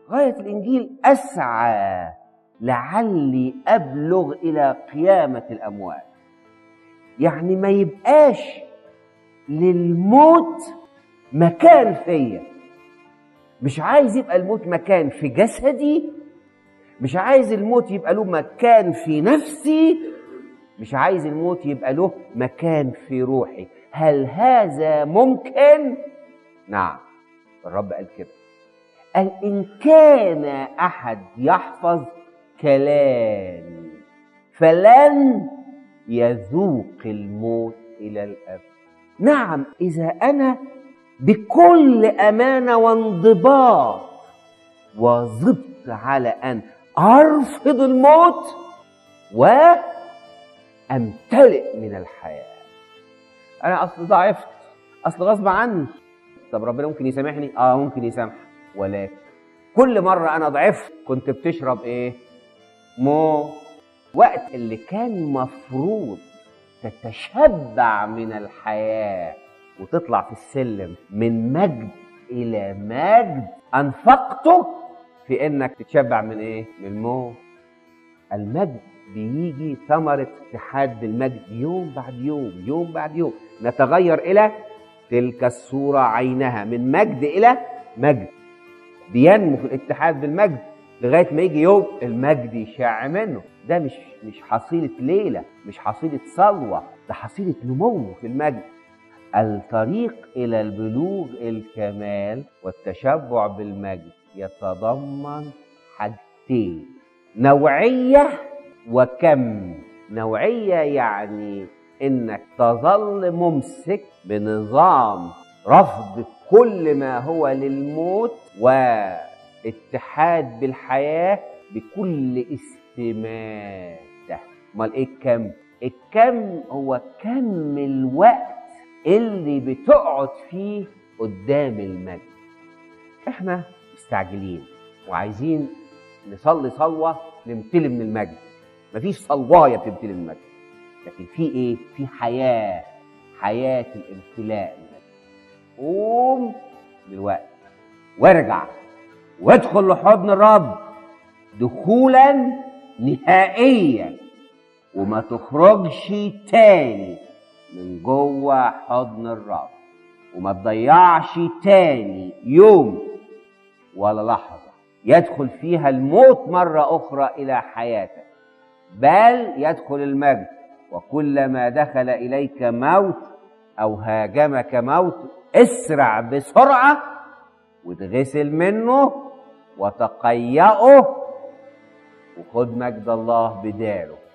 غاية الإنجيل أسعى لعلي أبلغ إلى قيامة الأموات يعني ما يبقاش للموت مكان فيا مش عايز يبقى الموت مكان في جسدي مش عايز الموت يبقى له مكان في نفسي مش عايز الموت يبقى له مكان في روحي هل هذا ممكن نعم الرب قال كده قال ان كان احد يحفظ كلامي فلن يذوق الموت الى الابد نعم اذا انا بكل امانه وانضباط واظبط على ان ارفض الموت وامتلئ من الحياه انا اصل ضعفت اصل غصب عني طب ربنا ممكن يسامحني اه ممكن يسامحك ولكن كل مره انا ضعفت كنت بتشرب ايه مو وقت اللي كان مفروض تتشبع من الحياه وتطلع في السلم من مجد الى مجد انفقته في انك تتشبع من ايه من الموت المجد بيجي ثمرة اتحاد بالمجد يوم بعد يوم يوم بعد يوم نتغير إلى تلك الصورة عينها من مجد إلى مجد بينمو في الاتحاد بالمجد لغاية ما يجي يوم المجد يشع منه ده مش مش حصيلة ليلة مش حصيلة صلوة ده حصيلة نمو في المجد الطريق إلى البلوغ الكمال والتشبع بالمجد يتضمن حاجتين نوعية وكم نوعية يعني انك تظل ممسك بنظام رفض كل ما هو للموت واتحاد بالحياة بكل استماتة امال ايه الكم الكم هو كم الوقت اللي بتقعد فيه قدام المجد احنا مستعجلين وعايزين نصلي صلوة نمتلي من المجد مفيش صلواية بتمتلي من المجد لكن في ايه في حياة حياة الامتلاء من المجد قوم دلوقتي وارجع وادخل لحضن الرب دخولا نهائيا وما تخرجش تاني من جوه حضن الرب وما تضيعش تاني يوم ولا لحظة يدخل فيها الموت مرة أخرى إلى حياتك بل يدخل المجد وكلما دخل إليك موت أو هاجمك موت اسرع بسرعة وتغسل منه وتقيأه وخد مجد الله بداله